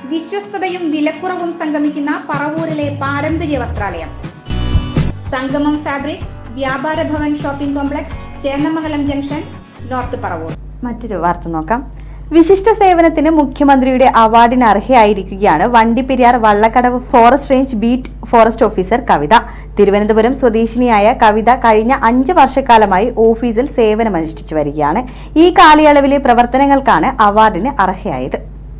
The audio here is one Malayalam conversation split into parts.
വിശ്വസ്തതയും വിലക്കുറവും സംഗമിക്കുന്ന പറവൂരിലെ പാരമ്പര്യ വസ്ത്രാലയം Sangamam fabric Vyapara Bhavan shopping complex Chennamangalam junction north Paravur മറ്റൊരു വാർത്ത നോക്കാം വിശിഷ്ട സേവനത്തിന് മുഖ്യമന്ത്രിയുടെ അവാർഡിന് അർഹയായിരിക്കുകയാണ് Vandiperiyar Vallakkadavu forest range beat forest officer Kavitha Thiruvananthapuram സ്വദേശിനിയായ കവിത കഴിഞ്ഞ അഞ്ച് വർഷക്കാലമായി ഓഫീസിൽ സേവനമനുഷ്ഠിച്ചു വരികയാണ് ഈ കാലയളവിലെ പ്രവർത്തനങ്ങൾക്കാണ് അവാർഡിന് അർഹയായത്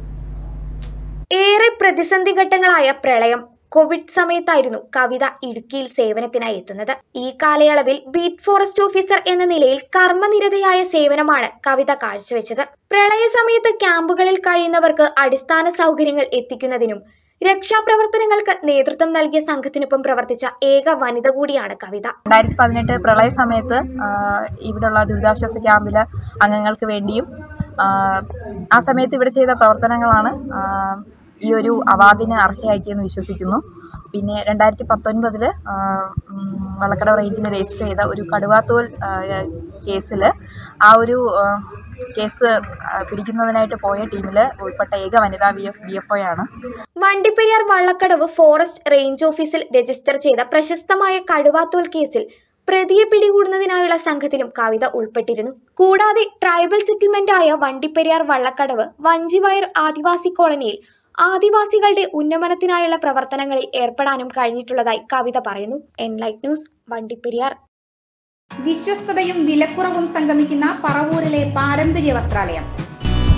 ഏറെ പ്രതിസന്ധി ഘട്ടങ്ങളായ പ്രളയം കോവിഡ് സമയത്തായിരുന്നു കവിത ഇടുക്കിയിൽ സേവനത്തിനായി എത്തുന്നത് ഈ കാലയളവിൽ ബീറ്റ് ഫോറസ്റ്റ് ഓഫീസർ എന്ന നിലയിൽ കർമ്മനിരതയായ സേവനമാണ് കവിത കാഴ്ചവെച്ചത് പ്രളയ സമയത്ത് ക്യാമ്പുകളിൽ കഴിയുന്നവർക്ക് അടിസ്ഥാന സൗകര്യങ്ങൾ എത്തിക്കുന്നതിനും രക്ഷാപ്രവർത്തനങ്ങൾക്ക് നേതൃത്വം നൽകിയ സംഘത്തിനൊപ്പം പ്രവർത്തിച്ച ഏക വനിത കൂടിയാണ് കവിത രണ്ടായിരത്തി പതിനെട്ട് പ്രളയ സമയത്ത് ആഹ് ഇവിടെയുള്ള ദുരിതാശ്വാസ ക്യാമ്പിലെ അംഗങ്ങൾക്ക് വേണ്ടിയും ആഹ് ആ സമയത്ത് ഇവിടെ ചെയ്ത പ്രവർത്തനങ്ങളാണ് ആഹ് ഈ ഒരു അവാർഡിന് അർഹയാക്കിയെന്ന് വിശ്വസിക്കുന്നു പിന്നെ രണ്ടായിരത്തി പത്തൊൻപതിൽ വള്ളക്കടവ് റേഞ്ചിൽ രജിസ്റ്റർ ചെയ്ത ഒരു കടുവാത്തോൽ കേസിൽ ആ ഒരു ആഹ് കേസ് ആഹ് പിടിക്കുന്നതിനായിട്ട് പോയ ടീമിൽ ഉൾപ്പെട്ട ഏക വനിതാ B F B F O ആണ് വണ്ടിപ്പെരിയാർ വള്ളക്കടവ് ഫോറസ്റ്റ് റേഞ്ച് ഓഫീസിൽ രജിസ്റ്റർ ചെയ്ത പ്രശസ്തമായ കടുവാത്തോൽ കേസിൽ പ്രതിയെ പിടികൂടുന്നതിനായുള്ള സംഘത്തിലും കവിത ഉൾപ്പെട്ടിരുന്നു കൂടാതെ ട്രൈബൽ സെറ്റിൽമെന്റ് ആയ വണ്ടിപ്പെരിയാർ വള്ളക്കടവ് വഞ്ചിവയർ ആദിവാസി കോളനിയിൽ ആദിവാസികളുടെ ഉന്നമനത്തിനായുള്ള പ്രവർത്തനങ്ങളിൽ ഏർപ്പെടാനും കഴിഞ്ഞിട്ടുള്ളതായി കവിത പറയുന്നു എൻലൈറ്റ് ന്യൂസ് വണ്ടിപ്പെരിയാർ വിശ്വസ്തതയും വിലക്കുറവും സംഗമിക്കുന്ന പറവൂരിലെ പാരമ്പര്യ വസ്ത്രാലയം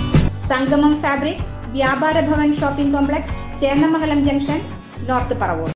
Sangamam fabric Vyapara Bhavan shopping complex Chennamangalam junction north Paravur